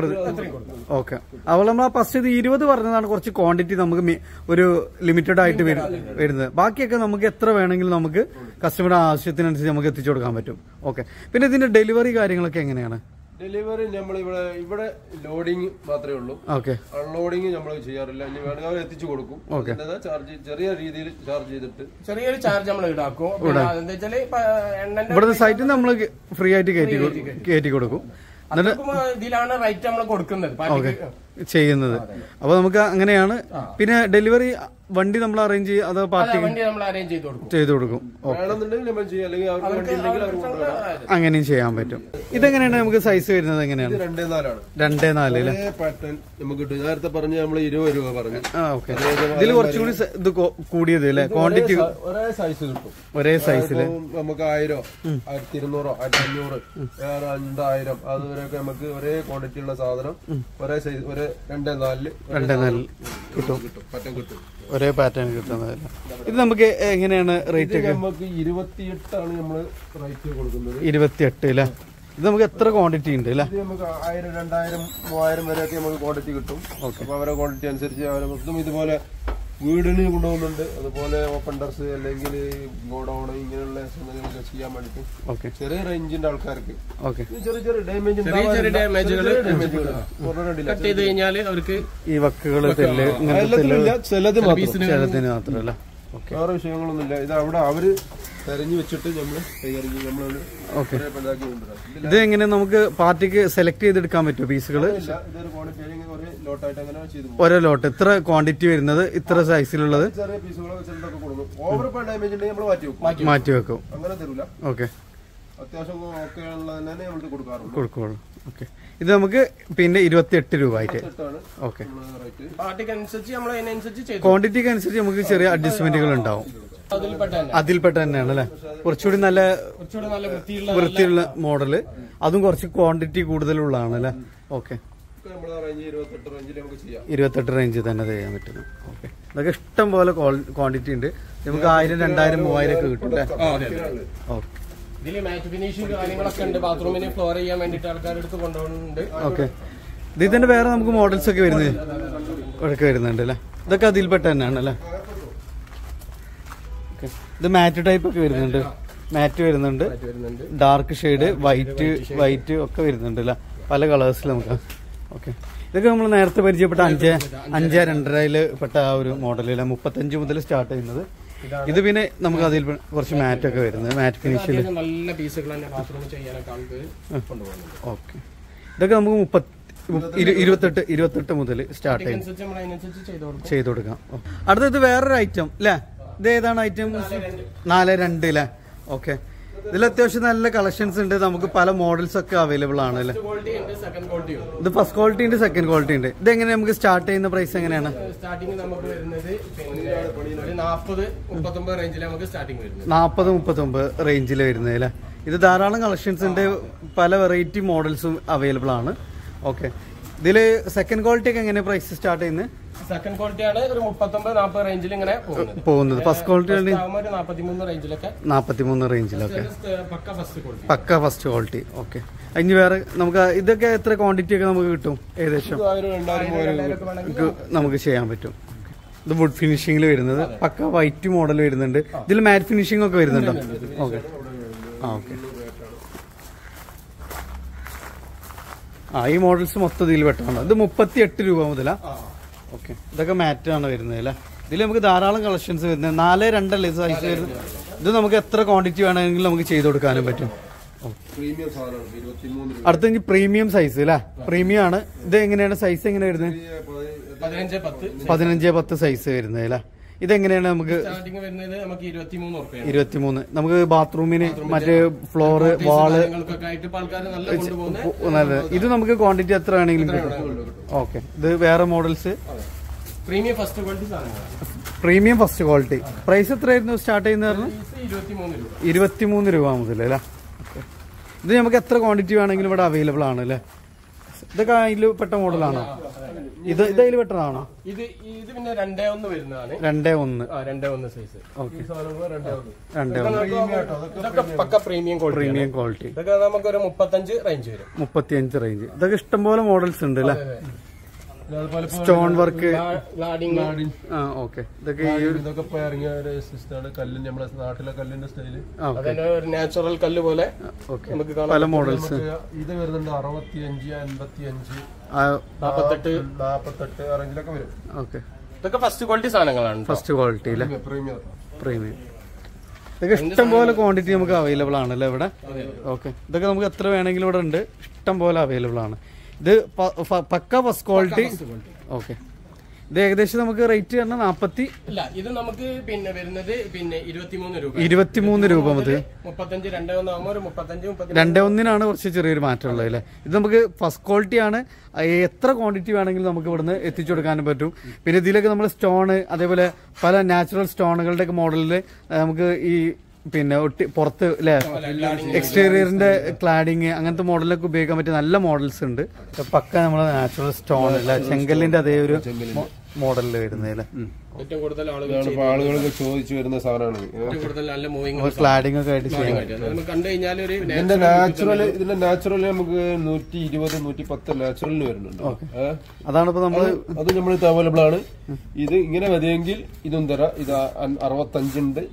S1: ഓക്കെ അതുപോലെ നമ്മൾ ആ ഫസ്റ്റ് ഇത് ഇരുപത് പറഞ്ഞതാണ് കുറച്ച് ക്വാണ്ടിറ്റി നമുക്ക് മി- ഒരു ലിമിറ്റഡ് ആയിട്ട് വരും- വരുന്നത് ബാക്കിയൊക്കെ നമുക്ക് എത്ര വേണമെങ്കിലും നമുക്ക് കസ്റ്റമറുടെ ആവശ്യത്തിനനുസരിച്ച് നമുക്ക് എത്തിച്ചു കൊടുക്കാൻ പറ്റും ഓക്കെ പിന്നെ ഇതിന്റെ ഡെലിവറി കാര്യങ്ങളൊക്കെ എങ്ങനെയാണ്
S2: ഡെലിവറി നമ്മൾ ഇവിടെ ഇവിടെ ലോഡിങ് മാത്രമേ ഉള്ളൂ
S1: ഓക്കെ
S2: അൺലോഡിങ് നമ്മൾ ചെയ്യാറില്ല ഇനി വേണമെങ്കിൽ അവർ എത്തിച്ചു കൊടുക്കും
S1: Okay.
S2: അതിന്റേതായ ചാർജ് ചെറിയ രീതിയിൽ ചാർജ് ചെയ്തിട്ട്
S3: ചെറിയൊരു ചാർജ് നമ്മൾ ഈടാക്കും പിന്നെ അതെന്താ വെച്ചാല് ഇപ്പൊ എണ്ണന്റെ
S1: ഇവിടുത്തെ സൈറ്റിൽ നമ്മൾ ഫ്രീ ആയിട്ട് കയറ്റി കൊ- കയറ്റി കൊടുക്കും എന്നിട്ട്
S3: അത്രക്കും ഇതിലാണ് റേറ്റ് നമ്മൾ കൊടുക്കുന്നത് പാർട്ടിക്ക്
S1: ചെയ്യുന്നത് അപ്പൊ നമുക്ക് അങ്ങനെയാണ് പിന്നെ ഡെലിവറി വണ്ടി നമ്മൾ അറേഞ്ച് ചെയ്യും അതോ പാർട്ടി
S3: വണ്ടി നമ്മൾ അറേഞ്ച് ചെയ്ത് കൊടുക്കും
S1: ചെയ്ത് കൊടുക്കും ഓ,
S2: വേണമെന്നുണ്ടെങ്കിൽ നമ്മൾ ചെയ്യാം അല്ലെങ്കിൽ അവർക്ക് വണ്ടി ഉണ്ടെങ്കിൽ അവർ കൊണ്ടുവരാം
S1: അങ്ങനെയും ചെയ്യാൻ പറ്റും ഇതെങ്ങനെയാണ് നമുക്ക് സൈസ് വരുന്നത് എങ്ങനെയാണ്
S2: ഇത് രണ്ടേ നാലാണ്
S1: രണ്ടേ നാല് അല്ലേ
S2: ഒരേ പാറ്റേൺ നമുക്ക് കിട്ടും നേരത്തെ പറഞ്ഞ നമ്മൾ ഇരുപത് രൂപ പറഞ്ഞു
S1: ആ ഓക്കെ ഇതിൽ കുറച്ചുകൂടി സ- ഇത് കൊ- കൂടിയത് അല്ലേ ക്വാണ്ടിറ്റി
S2: ഒരേ സൈസ് കിട്ടും
S1: ഒരേ സൈസില്
S2: ഇപ്പം നമുക്ക് ആയിരോ ആയിരത്തി ഇരുന്നൂറോ ആയിരത്തി അഞ്ഞൂറ് വേറെ രണ്ടായിരം അതുവരെയൊക്കെ നമുക്ക് ഒരേ ക്വാണ്ടിറ്റി ഉള്ള സാധനം ഒരേ സൈസ് ഒരേ രണ്ടേ നാലില്
S1: രണ്ടേ നാല് കിട്ടും
S2: കിട്ടും പറ്റം കിട്ടും
S1: ഒരേ പാറ്റേൺ കിട്ടുന്നതല്ല ഇത് നമുക്ക് എങ്ങനെയാണ് റേറ്റ്
S2: ഇത്
S1: ഒക്കെ
S2: നമുക്ക് ഇരുപത്തിയെട്ടാണ് നമ്മൾ റേറ്റ് കൊടുക്കുന്നത്
S1: ഇരുപത്തിയെട്ട് അല്ലേ ഇത് നമുക്ക് എത്ര ക്വാണ്ടിറ്റി ഉണ്ട് അല്ലേ
S2: ഇത് നമുക്ക് ആയിരം രണ്ടായിരം മൂവായിരം വരെയൊക്കെ നമുക്ക് ക്വാണ്ടിറ്റി കിട്ടും അപ്പൊ അവരെ ക്വാണ്ടിറ്റി അനുസരിച്ച് അവരെ മൊത്തം ഇതുപോലെ വീടിന് കൊണ്ടുപോകുന്നുണ്ട് അതുപോലെ ഓപ്പൺ ടെറസ് അല്ലെങ്കിൽ ഗോഡൌൺ ഇങ്ങനെയുള്ള സംഗതികളൊക്കെ ചെയ്യാൻ വേണ്ടിട്ട്
S1: ഓക്കെ
S2: ചെറിയ റേഞ്ചിന്റെ ആൾക്കാർക്ക്
S1: ഓക്കെ
S2: ഇത് ചെറിയ ചെറിയ ഡാമേജ്
S3: ചെറിയ ചെറിയ ഡാമേജുകള്
S2: ഡാമേജുകൾ
S3: കട്ട് ചെയ്ത് കഴിഞ്ഞാൽ അവർക്ക്
S1: ഈ വക്കുകള് തെല്ല് ഇങ്ങനത്തെ തെല്ല്
S2: എല്ലാത്തിലും ചിലത് മാത്രം
S1: ചിലതിന് മാത്രമല്ല ഓക്കെ
S2: വേറെ വിഷയങ്ങളൊന്നുമില്ല ഇത് അവിടെ അവര് തെരഞ്ഞു വെച്ചിട്ട് നമ്മള് കൈകാര്യം ചെയ്യും നമ്മള്
S1: ഓക്കെ
S2: ഒരേ ഇതാക്കി കൊണ്ടുവരാം ഇതില്ല
S1: ഇത് എങ്ങനെ നമുക്ക് പാർട്ടിക്ക് സെലക്ട് ചെയ്തെടുക്കാൻ പറ്റുമോ പീസുകൾ
S2: ഇതൊരു ക്വാളിറ്റി ഒരേ ലോട്ടായിട്ട് അങ്ങനെ ചെയ്തു പോകും
S1: ഓരോ ലോട്ട് ഇത്ര ക്വാണ്ടിറ്റി വരുന്നത് ഇത്ര സൈസിലുള്ളത്
S2: ചെറിയ പീസുകളൊക്കെ ചിലതൊക്കെ കൊടുക്കും ഓവർ ഇപ്പോൾ ഡാമേജ് ഉണ്ടെങ്കിൽ നമ്മൾ മാറ്റി വെക്കും
S1: മാറ്റി വെക്കും
S2: അങ്ങനെ തരൂല
S1: ഓക്കെ
S2: അത്യാവശ്യം ഓക്കെ ഉള്ളത് തന്നെ നമ്മൾ കൊടുക്കാറുള്ളൂ
S1: കൊടുക്കുള്ളൂ ഓക്കെ ഇത് നമുക്ക് പിന്നെ ഇരുപത്തിയെട്ട് രൂപ ആയിട്ട്
S2: ഇതാണ്
S1: ഓക്കെ
S2: നമ്മള് റേറ്റ്
S3: പാർട്ടിക്ക് അനുസരിച്ച് നമ്മൾ അതിനനുസരിച്ച് ചെയ്തു
S1: ക്വാണ്ടിറ്റിക്ക് അനുസരിച്ച് നമുക്ക് ചെറിയ അഡ്ജസ്റ്റ്മെന്റുകൾ ഉണ്ടാവും
S3: അതിൽപ്പെട്ട തന്നെ
S1: അതിൽപ്പെട്ട തന്നെയാണ് അല്ലെ കുറച്ചുകൂടി നല്ല
S3: കുറച്ചുകൂടെ നല്ല വൃത്തിയുള്ള
S1: വൃത്തിയുള്ള മോഡല് അതും കുറച്ച് ക്വാണ്ടിറ്റി കൂടുതലുള്ളതാണ് അല്ലെ ഓക്കെ
S2: നമ്മളെ റേഞ്ച് ഇരുപത്തെട്ട് റേഞ്ചിൽ നമുക്ക് ചെയ്യാം
S1: ഇരുപത്തെട്ട് റേഞ്ചിൽ തന്നെ ചെയ്യാൻ പറ്റുന്നു ഓക്കെ ഇതൊക്കെ ഇഷ്ടം പോലെ ക്വാണ്ടിറ്റി ഉണ്ട് നമുക്ക് ആയിരം രണ്ടായിരം മൂവായിരം ഒക്കെ കിട്ടും അല്ലേ ഓക്കെ
S3: ഇതില് മാറ്റ് ഫിനിഷിംഗ് കാര്യങ്ങളൊക്കെ ഉണ്ട് ബാത്റൂമിന് ഫ്ലോർ ചെയ്യാൻ വേണ്ടിട്ട് ആൾക്കാർ എടുത്ത് കൊണ്ടുപോകുന്നുണ്ട്
S1: ഓക്കെ ഇതിൽ തന്നെ വേറെ നമുക്ക് മോഡൽസ് ഒക്കെ വരുന്നത് ഒക്കെ വരുന്നുണ്ട് അല്ലേ ഇതൊക്കെ അതിൽപ്പെട്ട തന്നെയാണ് അല്ലേ ഓക്കെ ഇത് മാറ്റ് ടൈപ്പ് ഒക്കെ വരുന്നുണ്ട് മാറ്റ് വരുന്നുണ്ട്
S3: വരുന്നുണ്ട്
S1: ഡാർക്ക് ഷെയ്ഡ് വൈറ്റ് വൈറ്റ് ഒക്കെ വരുന്നുണ്ട് അല്ലേ പല കളേഴ്സിൽ നമുക്ക് ഓക്കെ ഇതൊക്കെ നമ്മൾ നേരത്തെ പരിചയപ്പെട്ട അഞ്ച് അഞ്ച് രണ്ടരയിൽ പെട്ട ആ ഒരു മോഡലില്ല മുപ്പത്തഞ്ച് മുതൽ സ്റ്റാർട്ട് ചെയ്യുന്നത് ഇത് പിന്നെ നമുക്ക് അതിൽ കുറച്ച് മാറ്റ് ഒക്കെ വരുന്നത് മാറ്റ് ഫിനിഷിൽ
S3: അത്യാവശ്യം നല്ല പീസുകൾ തന്നെ ബാത്റൂം ചെയ്യാനൊക്കെ ആൾക്ക് കൊണ്ടുപോകുന്നുണ്ട്
S1: ഓക്കെ ഇതൊക്കെ നമുക്ക് മുപ്പത്തി ഇരു- ഇരുപത്തെട്ട് ഇരുപത്തെട്ട് മുതൽ സ്റ്റാർട്ട് ചെയ്യും
S3: അതിനനുസരിച്ച് നമ്മൾ അതിനനുസരിച്ച് ചെയ്ത് കൊടുക്കും
S1: ചെയ്ത് കൊടുക്കാം ഓ. അടുത്തത് വേറൊരു ഐറ്റം അല്ലേ ഇത് ഏതാണ് ഐറ്റം നാല് രണ്ട് അല്ലേ ഓക്കെ ഇതിൽ അത്യാവശ്യം നല്ല കളക്ഷൻസ് ഉണ്ട് നമുക്ക് പല മോഡൽസ് ഒക്കെ അവൈലബിൾ ആണ് അല്ലേ
S3: ക്വാളിറ്റി ഉണ്ട് സെക്കൻഡ് ക്വാളിറ്റി ഉണ്ട്
S1: ഇത് ഫസ്റ്റ് ക്വാളിറ്റി ഉണ്ട് സെക്കൻഡ് ക്വാളിറ്റി ഉണ്ട് ഇത് എങ്ങനെ നമുക്ക് സ്റ്റാർട്ട് ചെയ്യുന്ന പ്രൈസ് എങ്ങനെയാണ്
S3: സ്റ്റാർട്ടിങ് നമുക്ക് വരുന്നത് പിന്നെ ഒരു നാൽപ്പത് മുപ്പത്തൊമ്പത് റേഞ്ചിൽ നമുക്ക് സ്റ്റാർട്ടിങ് വരുന്നത്
S1: നാൽപ്പത് മുപ്പത്തൊമ്പത് റേഞ്ചിൽ വരുന്നത് അല്ലേ ഇത് ധാരാളം കളക്ഷൻസ് ഉണ്ട് പല വെറൈറ്റി മോഡൽസും അവൈലബിൾ ആണ് ഓക്കെ ഇതിൽ സെക്കൻഡ് ക്വാളിറ്റി ഒക്കെ എങ്ങനെ പ്രൈസ് സ്റ്റാർട്ട് ചെയ്യുന്നത്
S3: സെക്കൻഡ് ക്വാളിറ്റി ആണ് ഒരു മുപ്പത്തൊമ്പത് നാൽപ്പത് റേഞ്ചിൽ ഇങ്ങനെ പോകുന്നത്
S1: പോകുന്നത് ഫസ്റ്റ് ക്വാളിറ്റി
S3: First ആകുമ്പോൾ ഒരു നാൽപ്പത്തിമൂന്ന് റേഞ്ചിലൊക്കെ
S1: നാൽപ്പത്തി മൂന്ന് റേഞ്ചിലൊക്കെ
S3: പക്ക ഫസ്റ്റ് ക്വാളിറ്റി
S1: പക്ക ഫസ്റ്റ് ക്വാളിറ്റി ഓക്കെ ഇനി വേറെ നമുക്ക് ഇതൊക്കെ എത്ര ക്വാണ്ടിറ്റി ഒക്കെ നമുക്ക് കിട്ടും ഏകദേശം
S2: ആയിരം രണ്ടായിരം മൂവായിരം
S3: രണ്ടായിരമൊക്കെ വേണമെങ്കിൽ
S1: നമുക്ക് നമുക്ക് ചെയ്യാൻ പറ്റും ഇത് വുഡ് ഫിനിഷിംഗിൽ വരുന്നത് പക്ക വൈറ്റ് മോഡൽ വരുന്നുണ്ട് ഇതിൽ മാറ്റ് ഫിനിഷിംഗ് ഒക്കെ വരുന്നുണ്ടോ ഓക്കെ ആ ഓക്കെ ആ ഈ മോഡൽസ് മൊത്തം ഇതിൽ പെട്ടാണ് ഇത് മുപ്പത്തി എട്ട് രൂപ മുതലാ ഓക്കെ ഇതൊക്കെ മാറ്റ് ആണ് വരുന്നത് അല്ലേ ഇതിൽ നമുക്ക് ധാരാളം കളക്ഷൻസ് വരുന്നത് നാല് രണ്ടല്ലേ സൈസ് വരുന്നത് ഇത് നമുക്ക് എത്ര ക്വാണ്ടിറ്റി വേണമെങ്കിലും നമുക്ക് ചെയ്ത് കൊടുക്കാനും പറ്റും
S2: പ്രീമിയം സാധനമാണ് ഇരുപത്തിമൂന്ന് രൂപ
S1: അടുത്ത ഇനി പ്രീമിയം സൈസ് അല്ലേ പ്രീമിയം ആണ് ഇത് എങ്ങനെയാണ് സൈസ് എങ്ങനെ വരുന്നത്
S2: ഈ പതി-
S3: പതിനഞ്ച് പത്ത്
S1: പതിനഞ്ച് പത്ത് സൈസ് വരുന്നത് അല്ലേ ഇതെങ്ങനെയാണ് നമുക്ക്
S3: സ്റ്റാർട്ടിങ് വരുന്നത് നമുക്ക് ഇരുപത്തിമൂന്ന് ഉറുപ്പ്യാണ്
S1: ഇരുപത്തിമൂന്ന് നമുക്ക് ബാത്റൂമിന് മറ്റേ ഫ്ലോറ് വാള്
S3: കാര്യങ്ങൾക്കൊക്കെ ആയിട്ട് ഇപ്പൊ ആൾക്കാർ നല്ല കൊണ്ടുപോകുന്നത്
S1: നല്ല ഇത് നമുക്ക് ക്വാണ്ടിറ്റി എത്ര വേണമെങ്കിലും കിട്ടും ഓക്കെ ഇത് വേറെ മോഡൽസ്
S3: പ്രീമിയം ഫസ്റ്റ് ക്വാളിറ്റി സാധനങ്ങളാണ്
S1: പ്രീമിയം ഫസ്റ്റ് ക്വാളിറ്റി പ്രൈസ് എത്രയായിരുന്നു സ്റ്റാർട്ട് ചെയ്യുന്നത് പറഞ്ഞു
S3: ഇരുപത്തിമൂന്ന് രൂപ
S1: ഇരുപത്തിമൂന്ന് രൂപ മുതൽ അല്ലേ ഇത് നമുക്ക് എത്ര ക്വാണ്ടിറ്റി വേണമെങ്കിലും ഇവിടെ അവൈലബിൾ ആണ് അല്ലേ ഇതൊക്കെ അതിൽ പെട്ട മോഡലാണോ ഇത് ഇത് അതിൽ പെട്ടതാണോ
S3: ഇത് ഇത് പിന്നെ രണ്ടേ ഒന്ന് വരുന്നതാണ്
S1: രണ്ടേ ഒന്ന്
S3: ആ രണ്ടേ ഒന്ന് സൈസ്
S1: ഓക്കെ
S2: സാധനങ്ങൾ രണ്ടേ ഒന്ന്
S1: രണ്ടേ ഒന്ന്
S3: ഇതൊക്കെ പക്ക പ്രീമിയം ക്വാളിറ്റി
S1: പ്രീമിയം ക്വാളിറ്റി
S3: ഇതൊക്കെ നമുക്ക് ഒരു മുപ്പത്തഞ്ച് റേഞ്ച് വരും
S1: മുപ്പത്തിയഞ്ച് റേഞ്ച് ഇതൊക്കെ ഇഷ്ടംപോലെ മോഡൽസ് ഉണ്ട് അല്ലേ
S2: പിന്നെ അതുപോലെ ഇപ്പൊ
S1: സ്റ്റോൺ വർക്ക്
S3: ഗ്ലാഡിങ്
S1: ആ ഓക്കെ ഇതൊക്കെ ഈ ഒരു
S2: ഇതൊക്കെ ഇപ്പൊ ഇറങ്ങിയ ഒരു സിസ്റ്റമാണ് കല്ലിന്റെ നമ്മുടെ നാട്ടിലെ കല്ലിന്റെ സ്റ്റൈല്
S1: ആ ഓക്കെ
S3: അതന്നെ ഒരു നാച്ചുറൽ കല്ല് പോലെ
S1: ഓക്കെ
S3: നമുക്ക് കാണാം
S1: പല മോഡൽസ്
S2: ഇത് വരുന്നുണ്ട് അറുപത്തിയഞ്ച് അൻപത്തിയഞ്ച്
S3: നാപ്പത്തെട്ട്
S2: നാപ്പത്തെട്ട് ആ റേഞ്ചിലൊക്കെ വരും
S1: ഓക്കെ
S3: ഇതൊക്കെ ഫസ്റ്റ് ക്വാളിറ്റി സാധനങ്ങളാണ് ട്ടോ.
S1: ഫസ്റ്റ് ക്വാളിറ്റി അല്ലേ
S2: പ്രീമിയം
S1: പ്രീമിയം ഇതൊക്കെ ഇഷ്ടംപോലെ ക്വാണ്ടിറ്റി നമുക്ക് അവൈലബിൾ ആണല്ലേ ഇവിടെ ഓക്കെ ഇതൊക്കെ നമുക്ക് എത്ര വേണമെങ്കിലും ഇവിടെ ഉണ്ട് ഇഷ്ടം പോലെ അവൈലബിൾ ആണ് ഇത് പ- ഫ- പക്ക ഫസ്റ്റ് ക്വാളിറ്റി ഓക്കെ ഇത് ഏകദേശം നമുക്ക് റേറ്റ് പറഞ്ഞാൽ നാൽപ്പത്തി
S3: ഇല്ല ഇത് നമുക്ക് പിന്നെ വരുന്നത് പിന്നെ ഇരുപത്തിമൂന്ന് രൂപ
S1: ഇരുപത്തിമൂന്ന് രൂപ മുതൽ
S3: മുപ്പത്തഞ്ച് രണ്ടേ ഒന്ന് ആകുമ്പോൾ ഒരു മുപ്പത്തഞ്ച് മുപ്പത്തി
S1: രണ്ടേ ഒന്നിനാണ് കുറച്ച് ചെറിയൊരു മാറ്റമുള്ളത് അല്ലേ ഇത് നമുക്ക് ഫസ്റ്റ് ക്വാളിറ്റി ആണ് ആ, എത്ര ക്വാണ്ടിറ്റി വേണമെങ്കിലും നമുക്ക് ഇവിടുന്ന് എത്തിച്ചു കൊടുക്കാനും പറ്റും പിന്നെ ഇതിലൊക്കെ നമ്മൾ സ്റ്റോണ് അതേപോലെ പല നാച്ചുറൽ സ്റ്റോണുകളുടെ ഒക്കെ മോഡലിൽ നമുക്ക് ഈ പിന്നെ ഒട്ടി പുറത്ത് അല്ലേ എക്സ്റ്റീരിയറിന്റെ ക്ലാഡിങ് അങ്ങനത്തെ മോഡലൊക്കെ ഉപയോഗിക്കാൻ പറ്റിയ നല്ല മോഡൽസ് ഉണ്ട് പക്ക നമ്മളെ നാച്ചുറൽ സ്റ്റോൺ അല്ലേ ചെങ്കല്ലിന്റെ അതേ ഒരു മോഡലിൽ വരുന്നത് അല്ലേ
S3: ഏറ്റവും കൂടുതൽ ആളുകൾ
S2: ഇതാണ് ഇപ്പൊ ആളുകൾക്ക് ചോദിച്ചു വരുന്ന സാധനമാണ്
S3: ഏറ്റവും കൂടുതൽ നല്ല മൂവിങ്
S1: ക്ലാഡിംഗ് ഒക്കെ ആയിട്ട് ചെയ്യാൻ
S3: നമുക്ക് കണ്ടു കഴിഞ്ഞാൽ ഒരു
S2: ഇതിന്റെ നാച്ചുറൽ ഇതിന്റെ നാച്ചുറൽ നമുക്ക് നൂറ്റി ഇരുപത് നൂറ്റി പത്ത് നാച്ചുറലിന് വരുന്നുണ്ട് ഏ?
S1: അതാണ് ഇപ്പൊ നമ്മള്
S2: അത് നമ്മൾ അവൈലബിൾ ആണ് ഇത് ഇങ്ങനെ മതിയെങ്കിൽ ഇതും തരാം ഇത് അ- അറുപത്തഞ്ചുണ്ട്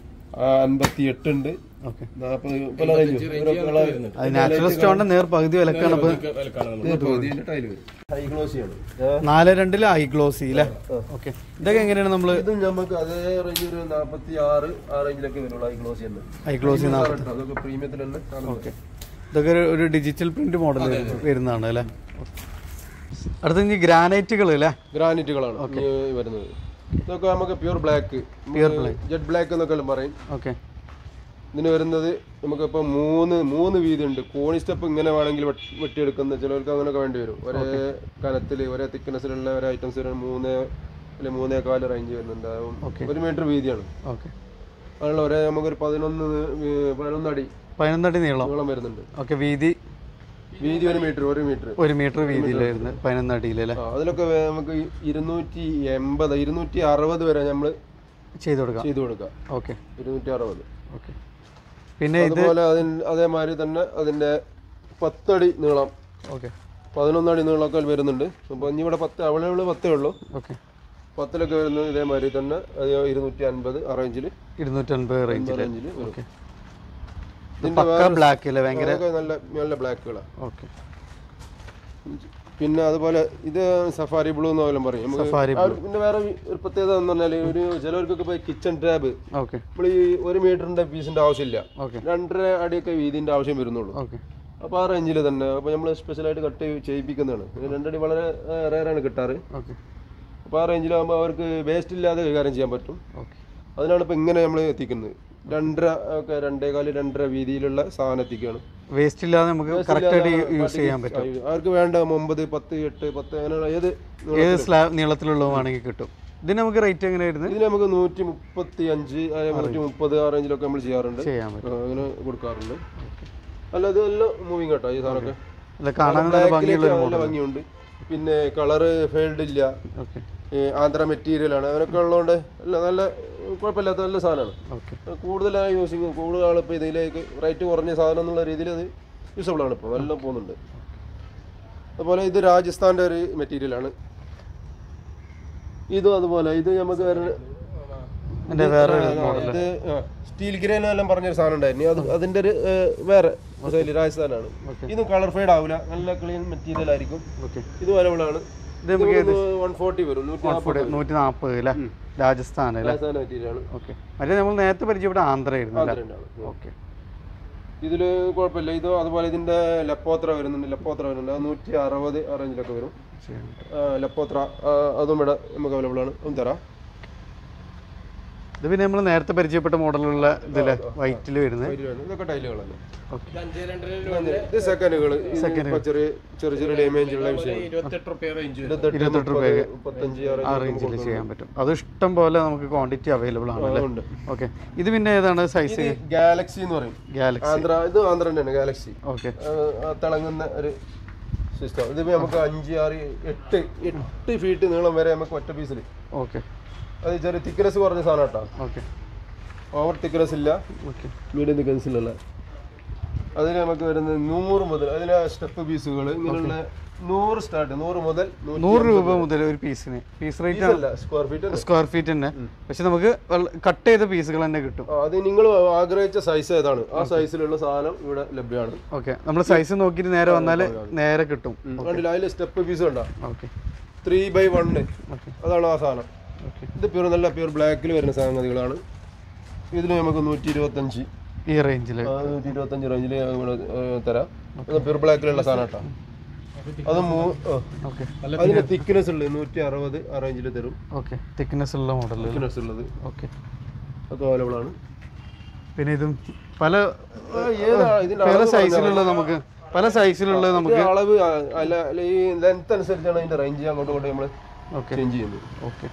S2: അൻപത്തി എട്ടുണ്ട്
S1: ഓക്കെ
S2: നാപ്പത് പല റേഞ്ച് ഓരോ കളർ
S1: അത് നാച്ചുറൽ സ്റ്റോണിന്റെ നേർ പകുതി വിലക്കാണ് ഇപ്പൊ
S3: വിലക്കാണ് നമ്മൾ
S2: ടൈല് വരും ഹൈ ഗ്ലോസിയാണ്
S1: നാല് രണ്ടില് ഐ ഗ്ലോസി അല്ലേ ഓക്കെ ഇതൊക്കെ എങ്ങനെയാണ് നമ്മള്
S2: ഇതും നമുക്ക് അതേ റേഞ്ച് ഒരു നാപ്പത്തി ആറ് ആ റേഞ്ചിലൊക്കെ വരുള്ളൂ ഹൈ ഗ്ലോസി തന്നെ
S1: ഐ ഗ്ലോസി
S2: അതൊക്കെ പ്രീമിയത്തിൽ തന്നെ
S1: ഓക്കെ ഇതൊക്കെ ഒരു- ഒരു ഡിജിറ്റൽ പ്രിന്റ് മോഡൽ വരുന്നതാണ് അല്ലേ അടുത്ത ഇനി ഗ്രാനൈറ്റുകൾ അല്ലേ
S2: ഗ്രാനൈറ്റുകളാണ് ഈ വരുന്നത് ഇതൊക്കെ നമുക്ക് പ്യൂർ ബ്ലാക്ക് ജെറ്റ് ബ്ലാക്ക് എന്നൊക്കെ പറയും
S1: ഓക്കെ
S2: ഇതിന് വരുന്നത് നമുക്കിപ്പോൾ മൂന്ന് മൂന്ന് വീതി ഉണ്ട് കോണി സ്റ്റെപ്പ് ഇങ്ങനെ വേണമെങ്കിൽ വെട്ട്- വെട്ടിയെടുക്കുന്ന ചിലർക്ക് അങ്ങനെയൊക്കെ വേണ്ടി വരും ഒരേ കനത്തിൽ ഒരേ തിക്നെസ്സിലുള്ള ഒരു ഐറ്റംസ് വരും മൂന്ന് അല്ലെങ്കിൽ മൂന്നേ കാല് റേഞ്ച് വരുന്നുണ്ടാവും ഒരു മീറ്റർ വീതിയാണ്
S1: ഓക്കെ
S2: അതിനുള്ള ഒരേ നമുക്കൊരു പതിനൊന്ന് വീ- പതിനൊന്ന് അടി
S1: പതിനൊന്നടി നീളം
S2: നീളം വരുന്നുണ്ട്
S1: ഓക്കെ വീതി
S2: വീതി ഒരു മീറ്റർ ഒരു മീറ്റർ
S1: ഒരു മീറ്റർ വീതിയിലായിരുന്നു പതിനൊന്നടിയിൽ അല്ലേ
S2: അതിലൊക്കെ വേ- നമുക്ക് ഇരുന്നൂറ്റി എൺപത് ഇരുന്നൂറ്റി അറുപത് വരെ നമ്മൾ
S1: ചെയ്ത് കൊടുക്കാം
S2: ചെയ്തു കൊടുക്കാം
S1: ഓക്കെ
S2: ഇരുന്നൂറ്റി അറുപത്
S1: ഓക്കെ പിന്നെ ഇത്
S2: അതുപോലെ അതിന് അതേമാതിരി തന്നെ അതിന്റെ പത്തടി നീളം
S1: ഓക്കെ
S2: പതിനൊന്നടി നീളമൊക്കെ വരുന്നുണ്ട് അപ്പോൾ ഇനി ഇവിടെ പത്ത് അവളുകൾ പത്തേ ഉള്ളൂ
S1: ഓക്കെ
S2: പത്തിലൊക്കെ വരുന്നത് ഇതേമാതിരി തന്നെ അത് ഇരുന്നൂറ്റി അൻപത് ആ റേഞ്ചിൽ
S1: ഇരുന്നൂറ്റൻപത് റേഞ്ചിൽ
S2: റേഞ്ചിൽ വരും
S1: ഓക്കെ
S2: ഇതിന്റെ
S1: പക്ക ബ്ലാക്ക് അല്ലേ ഭയങ്കര
S2: അതൊക്കെ നല്ല നല്ല ബ്ലാക്കുകളാണ്
S1: ഓക്കെ
S2: പിന്നെ അതുപോലെ ഇത് സഫാരി ബ്ലൂ എന്ന് പോലും പറയും നമുക്ക്
S1: സഫാരി
S2: ആ ഒരു- പിന്നെ വേറെ ഒരു പ്രത്യേകത എന്ന് പറഞ്ഞാൽ ഒരു ചിലവർക്കൊക്കെ ഇപ്പോൾ കിച്ചൺ ടാബ്
S1: ഓക്കെ
S2: നമ്മൾ ഈ ഒരു മീറ്ററിന്റെ പീസിന്റെ ആവശ്യമില്ല
S1: ഓക്കെ
S2: രണ്ടര അടിയൊക്കെ വീതിന്റെ ആവശ്യം വരുന്നുള്ളൂ
S1: ഓക്കെ
S2: അപ്പോൾ ആ റേഞ്ചിൽ തന്നെ അപ്പോൾ നമ്മൾ സ്പെഷ്യലായിട്ട് കട്ട് ചെയ്യിപ്പിക്കുന്നതാണ് പിന്നെ രണ്ടടി വളരെ റയറാണ് കിട്ടാറ്
S1: ഓക്കെ
S2: അപ്പോൾ ആ റേഞ്ചിലാകുമ്പോൾ അവർക്ക് വേസ്റ്റ് ഇല്ലാതെ കൈകാര്യം ചെയ്യാൻ പറ്റും
S1: ഓക്കെ
S2: അതിനാണ് ഇപ്പോൾ ഇങ്ങനെ നമ്മൾ എത്തിക്കുന്നത് രണ്ടര ഒക്കെ രണ്ടേകാല് രണ്ടര വീതിയിലുള്ള സാധനം എത്തിക്കുകയാണ്
S1: വേസ്റ്റ് ഇല്ലാതെ നമുക്ക് കറക്റ്റ് ആയിട്ട് യൂസ് ചെയ്യാൻ പറ്റും
S2: അവർക്ക് വേണ്ട ഒമ്പത് പത്ത് എട്ട് പത്ത് അങ്ങനെയുള്ള ഏത്
S1: ഏത് സ്ലാബ് നീളത്തിലുള്ളതുമാണെങ്കിൽ കിട്ടും ഇതിന് നമുക്ക് റേറ്റ് എങ്ങനെ വരുന്നത്
S2: ഇതിന് നമുക്ക് നൂറ്റി മുപ്പത്തി അഞ്ച് നൂറ്റി മുപ്പത് ആ റേഞ്ചിലൊക്കെ നമ്മൾ ചെയ്യാറുണ്ട്
S1: ചെയ്യാൻ പറ്റും
S2: ആ, അങ്ങനെ കൊടുക്കാറുണ്ട് അല്ല ഇത് എല്ലാം മൂവിങ് കേട്ടോ ഈ സാധനമൊക്കെ
S1: അല്ല കാണാൻ നല്ല ഭംഗിയുള്ള ഒരു
S2: നല്ല
S1: മോഡൽ
S2: ഭംഗിയുണ്ട് പിന്നെ കളറ് ഫെയിൽഡ് ഇല്ല
S1: ഓക്കെ
S2: ഈ ആന്ധ്ര മെറ്റീരിയൽ ആണ് അങ്ങനെയൊക്കെ ഉള്ളതുകൊണ്ട് അല്ല നല്ല കുഴപ്പമില്ലാത്ത നല്ല സാധനമാണ്
S1: ഓക്കെ
S2: കൂടുതലായി യൂസിങ് കൂടുതൽ ആളിപ്പോൾ ഇതിലേക്ക് റേറ്റ് കുറഞ്ഞ സാധനം എന്നുള്ള രീതിയിൽ അത് യൂസബിൾ ആണ് ഇപ്പോൾ നല്ല പോകുന്നുണ്ട് അതുപോലെ ഇത് രാജസ്ഥാൻ്റെ ഒരു മെറ്റീരിയലാണ് ഇതും അതുപോലെ ഇത് നമുക്ക് വരുന്ന
S1: എൻ്റെ വേറെ
S2: ആ, ഇത് സ്റ്റീൽ ഗ്രേ എന്നെല്ലാം പറഞ്ഞൊരു സാധനം ഉണ്ടായിരുന്നു അത് അതിന്റെ ഒരു ഏ, വേറെ ശൈലി രാജസ്ഥാനാണ് ഇതും കളർ ഫെയ്ഡ് ആവില്ല നല്ല ക്ലീൻ മെറ്റീരിയൽ ആയിരിക്കും
S1: ഓക്കെ
S2: ഇത് അവൈലബിൾ ആണ്
S1: ഇത് നമുക്ക്
S2: വൺ ഫോർട്ടി വരും നൂറ്റി നാൽപ്പത്
S1: നൂറ്റി നാൽപ്പത് അല്ലേ രാജസ്ഥാൻ അല്ലേ
S2: രാജസ്ഥാൻ മെറ്റീരിയൽ ആണ്
S1: ഓക്കെ മറ്റേ നമ്മൾ നേരത്തെ പരിചയപ്പെട്ട ആന്ധ്രയായിരുന്നു അല്ലേ
S2: ആന്ധ്രയുണ്ടാവും
S1: ഓക്കെ
S2: ഇതില് കുഴപ്പമില്ല ഇത് അതുപോലെ ഇതിന്റെ ലപ്പോത്ര വരുന്നുണ്ട് ലപ്പോത്ര വരുന്നുണ്ട് അത് നൂറ്റി അറുപത് ആ റേഞ്ചിലൊക്കെ വരും ആ, ലപ്പോത്ര ആ, അതും ഇവിടെ നമുക്ക് അവൈലബിൾ ആണ് അതും തരാം
S1: ഇത് പിന്നെ നമ്മൾ നേരത്തെ പരിചയപ്പെട്ട മോഡലുള്ള ഇതിലെ വൈറ്റിൽ വരുന്നത്
S2: ഇതൊക്കെ ടൈലുകളല്ലേ
S1: ഓക്കെ
S3: ഇത് അഞ്ചേ രണ്ടര
S2: ഇത് സെക്കൻഡുകൾ ചെറിയ ചെറിയ ചെറിയ ഡാമേജ് ഉള്ള വിഷയം
S3: ഇരുപത്തെട്ട് റുപ്യ റേഞ്ച് വരും
S2: ഇരുപത്തെട്ട് മുപ്പത് മുപ്പത്തഞ്ച്
S1: ആ റേഞ്ചിൽ ചെയ്യാൻ പറ്റും അത് ഇഷ്ടം പോലെ നമുക്ക് ക്വാണ്ടിറ്റി അവൈലബിൾ ആണ് അല്ലേ
S2: ഉണ്ട്
S1: ഓക്കെ ഇത് പിന്നെ ഏതാണ് സൈസ്
S2: ഗാലക്സി എന്ന് പറയും
S1: ഗാലക്സി
S2: ആന്ധ്ര ഇത് ആന്ധ്ര തന്നെയാണ് ഗാലക്സി
S1: ഓക്കെ
S2: തിളങ്ങുന്ന ഒരു സിസ്റ്റം ഇതിപ്പോ നമുക്ക് അഞ്ച് ആറ് എട്ട് എട്ട് ഫീറ്റ് നീളം വരെ നമുക്ക് ഒറ്റ പീസിൽ
S1: ഓക്കെ
S2: അത് ചെറിയ തിക്നെസ് കുറഞ്ഞ സാധനം കേട്ടോ
S1: ഓക്കെ
S2: ഓവർ തിക്നെസ് ഇല്ല
S1: ഓക്കെ
S2: മീഡിയം തിക്നെസ് ഇല്ല അതിന് നമുക്ക് വരുന്നത് നൂറ് മുതൽ അതിലെ സ്റ്റെപ്പ് പീസുകൾ ഇങ്ങനെയുള്ള നൂറ് സ്റ്റാർട്ട് നൂറ് മുതൽ
S1: നൂറ് രൂപ മുതൽ ഒരു പീസിന് പീസ് റേറ്റ്
S2: അല്ല സ്ക്വയർ ഫീറ്റ്
S1: സ്ക്വയർ ഫീറ്റ് തന്നെ പക്ഷെ നമുക്ക് കട്ട് ചെയ്ത പീസുകൾ തന്നെ കിട്ടും
S2: അത് നിങ്ങൾ ആഗ്രഹിച്ച സൈസ് ഏതാണ് ആ സൈസിലുള്ള സാധനം ഇവിടെ ലഭ്യമാണ്
S1: ഓക്കെ നമ്മൾ സൈസ് നോക്കിയിട്ട് നേരെ വന്നാൽ നേരെ കിട്ടും
S2: കണ്ടില്ല അതിൽ സ്റ്റെപ്പ് പീസ് കണ്ടോ
S1: okay
S2: three by one
S1: okay
S2: അതാണ് ആ സാധനം
S1: ഓക്കെ
S2: ഇത് പ്യൂർ നല്ല പ്യൂർ ബ്ലാക്കിൽ വരുന്ന സംഗതികളാണ് ഇതിൽ നമുക്ക് നൂറ്റി ഇരുപത്തഞ്ച്
S1: ഈ റേഞ്ചിൽ
S2: ആ, നൂറ്റി ഇരുപത്തഞ്ച് റേഞ്ചിൽ തരാം ഇത് പ്യൂർ ബ്ലാക്കിലുള്ള സാധനം കേട്ടോ അത് മൂ ആ.
S1: ഓക്കെ
S2: അതിന് തിക്നെസ് ഉള്ളത് നൂറ്റി അറുപത് ആ റേഞ്ചിൽ തരും
S1: ഓക്കെ തിക്നെസ് ഉള്ള മോഡൽ
S2: തിക്നെസ് ഉള്ളത്
S1: ഓക്കെ
S2: ഒക്കെ അവൈലബിൾ ആണ്
S1: പിന്നെ ഇതും പല
S2: ആ, ഏതാ ഇതിന്റെ
S1: പല
S2: അളവ്
S1: സൈസിലുള്ള നമുക്ക് പല സൈസിലുള്ള നമുക്ക്
S2: ഇത് അളവ് ആ, അല്ല അല്ല, ഈ ലെങ്ത് അനുസരിച്ചാണ് അതിന്റെ റേഞ്ച് അങ്ങോട്ടും ഇങ്ങോട്ടും നമ്മൾ
S1: ഓക്കെ
S2: ചേഞ്ച് ചെയ്യുന്നത്
S1: ഓക്കെ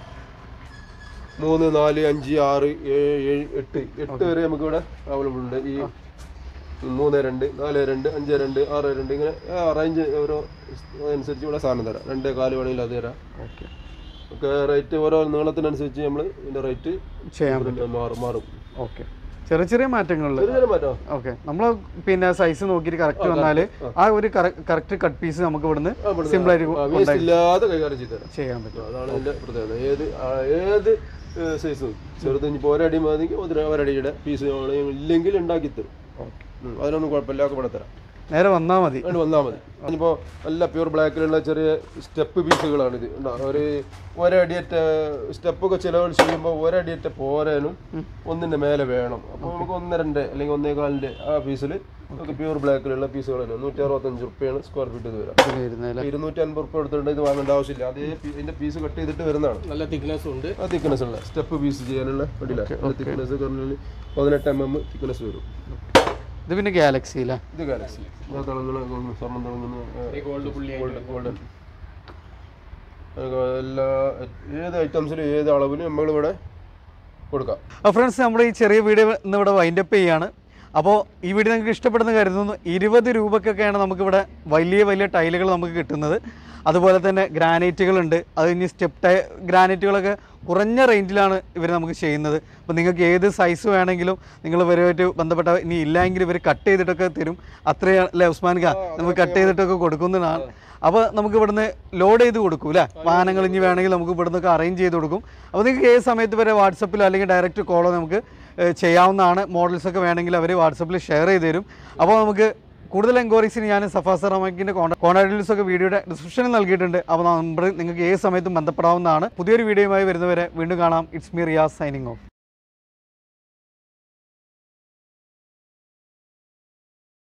S2: മൂന്ന് നാല് അഞ്ച് ആറ് ഏഴ് ഏഴ് എട്ട് എട്ട് വരെ നമുക്ക് ഇവിടെ അവൈലബിൾ ഉണ്ട് ഈ മൂന്ന് രണ്ട് നാല് രണ്ട് അഞ്ച് രണ്ട് ആറ് രണ്ട് ഇങ്ങനെ റേഞ്ച് ഓരോ അനുസരിച്ച് ഇവിടെ സാധനം തരാം രണ്ട് കാല് വേണമെങ്കിൽ അത് തരാം
S1: ഓക്കെ
S2: ഒക്കെ റേറ്റ് ഓരോ നീളത്തിനനുസരിച്ച് നമ്മൾ ഇതിന്റെ റേറ്റ്
S1: ചെയ്യാൻ
S2: മാറും മാറും
S1: ഓക്കെ ചെറിയ ചെറിയ മാറ്റങ്ങളിൽ
S2: ചെറിയ ചെറിയ മാറ്റം
S1: ഓക്കെ നമ്മൾ പിന്നെ സൈസ് നോക്കിയിട്ട് കറക്റ്റ് വന്നാൽ ആ ഒരു കറക്റ്റ് കട്ട് പീസ് നമുക്ക് ഇവിടുന്ന് സിമ്പിൾ ആയിട്ട്
S2: വേസ്റ്റ് ഇല്ലാതെ കൈകാര്യം ചെയ്ത് തരാം
S1: ചെയ്യാൻ പറ്റും
S2: അതാണ് ഇതിന്റെ പ്രത്യേകത ഏത് ആ, ഏത് സൈസും ചെറുത് ഇനിയിപ്പോൾ ഒരടി മതി ഒരു ഒരടിയുടെ പീസ് ഇല്ലെങ്കിൽ ഉണ്ടാക്കി തരും
S1: ഓക്കെ
S2: ഉം, അതിനൊന്നും കുഴപ്പമില്ല ഒക്കെ ഇവിടെ തരാം
S1: നേരെ വന്നാൽ മതി
S2: അങ്ങോട്ട് വന്നാൽ മതി അതിപ്പോൾ നല്ല പ്യൂർ ബ്ലാക്കിലുള്ള ചെറിയ സ്റ്റെപ്പ് പീസുകളാണ് ഇത് ഉണ്ടോ? ഒരു ഒരടിയറ്റ സ്റ്റെപ്പൊക്കെ ചിലവ് ചെയ്യുമ്പോൾ ഒരടിയറ്റ പോരാനും ഒന്നിൻ്റെ മേലെ വേണം അപ്പോൾ നമുക്ക് ഒന്നരൻ്റെ അല്ലെങ്കിൽ ഒന്നേകാലിൻ്റെ ആ പീസിൽ നമുക്ക് പ്യൂർ ബ്ലാക്കിലുള്ള പീസുകളാണ് നൂറ്റി അറുപത്തഞ്ച് റുപ്യാണ് സ്ക്വയർ ഫീറ്റ് ഇത് വരാം
S1: ഇത് വരുന്നതല്ലേ
S2: ഇരുന്നൂറ്റി അൻപത് റുപ്യ എടുത്തിട്ട് ഇത് വാങ്ങേണ്ട ആവശ്യമില്ല അതേ പീ- ഇതിന്റെ പീസ് കട്ട് ചെയ്തിട്ട് വരുന്നതാണ്
S3: നല്ല തിക്നെസ് ഉണ്ട്
S2: ആ തിക്നെസ് ഉള്ള സ്റ്റെപ്പ് പീസ് ചെയ്യാനുള്ള വടിയില്ല തിക്നെസ് പറഞ്ഞാൽ പതിനെട്ട് എം എം തിക്നെസ് വരും
S1: ഇത് പിന്നെ ഗാലക്സി അല്ലേ
S2: ഇത് ഗാലക്സി തിളങ്ങുന്ന സ്വർണ്ണം തിളങ്ങുന്ന
S3: ഗോൾഡ് പുള്ളി
S2: ഗോൾഡൻ എല്ലാ ഏത് ഐറ്റംസിലും ഏത് അളവിലും നമ്മളിവിടെ കൊടുക്കാം
S1: ഫ്രണ്ട്സ് നമ്മുടെ ഈ ചെറിയ വീഡിയോ ഇന്ന് ഇവിടെ വൈൻഡപ്പ് ചെയ്യാണ് അപ്പോൾ ഈ വീഡിയോ നിങ്ങൾക്ക് ഇഷ്ടപ്പെടുന്ന കരുതുന്നു ഇരുപത് രൂപക്കൊക്കെയാണ് നമുക്കിവിടെ വലിയ വലിയ ടൈലുകൾ നമുക്ക് കിട്ടുന്നത് അതുപോലെ തന്നെ ഗ്രാനൈറ്റുകളുണ്ട് അത് ഇനി സ്റ്റെപ്പ് ടൈ ഗ്രാനൈറ്റുകളൊക്കെ കുറഞ്ഞ റേഞ്ചിലാണ് ഇവർ നമുക്ക് ചെയ്യുന്നത് അപ്പോൾ നിങ്ങൾക്ക് ഏത് സൈസ് വേണമെങ്കിലും നിങ്ങൾ ഇവരുമായിട്ട് ബന്ധപ്പെട്ട ഇനി ഇല്ലെങ്കിൽ ഇവർ കട്ട് ചെയ്തിട്ടൊക്കെ തരും അത്രയും അല്ലേ ഉസ്മാൻ ഖാൻ നമുക്ക് കട്ട് ചെയ്തിട്ടൊക്കെ കൊടുക്കുന്നതാണ് അപ്പോൾ നമുക്ക് ഇവിടുന്ന് ലോഡ് ചെയ്ത് കൊടുക്കും അല്ലേ വാഹനങ്ങൾ ഇനി വേണമെങ്കിൽ നമുക്ക് ഇവിടുന്നൊക്കെ അറേഞ്ച് ചെയ്ത് കൊടുക്കും അപ്പോൾ നിങ്ങൾക്ക് ഏത് സമയത്ത് വരെ വാട്സപ്പിലോ അല്ലെങ്കിൽ ഡയറക്റ്റ് കോളോ നമുക്ക് ഏഹ്, ചെയ്യാവുന്നതാണ് മോഡൽസ് ഒക്കെ വേണമെങ്കിൽ അവർ വാട്സപ്പിൽ ഷെയർ ചെയ്ത് തരും അപ്പോൾ നമുക്ക് കൂടുതൽ എൻക്വയറീസിന് ഞാൻ സഫാസർ റഹ്മാക്കിൻ്റെ കോൺടാക്ട് ഡീറ്റെയിൽസ് ഒക്കെ വീഡിയോയുടെ ഡിസ്ക്രിപ്ഷനിൽ നൽകിയിട്ടുണ്ട് അപ്പോൾ നമ്പർ നിങ്ങൾക്ക് ഏത് സമയത്തും ബന്ധപ്പെടാവുന്നതാണ് പുതിയൊരു വീഡിയോയുമായി വരുന്നവരെ വീണ്ടും കാണാം it's me Riyaz signing of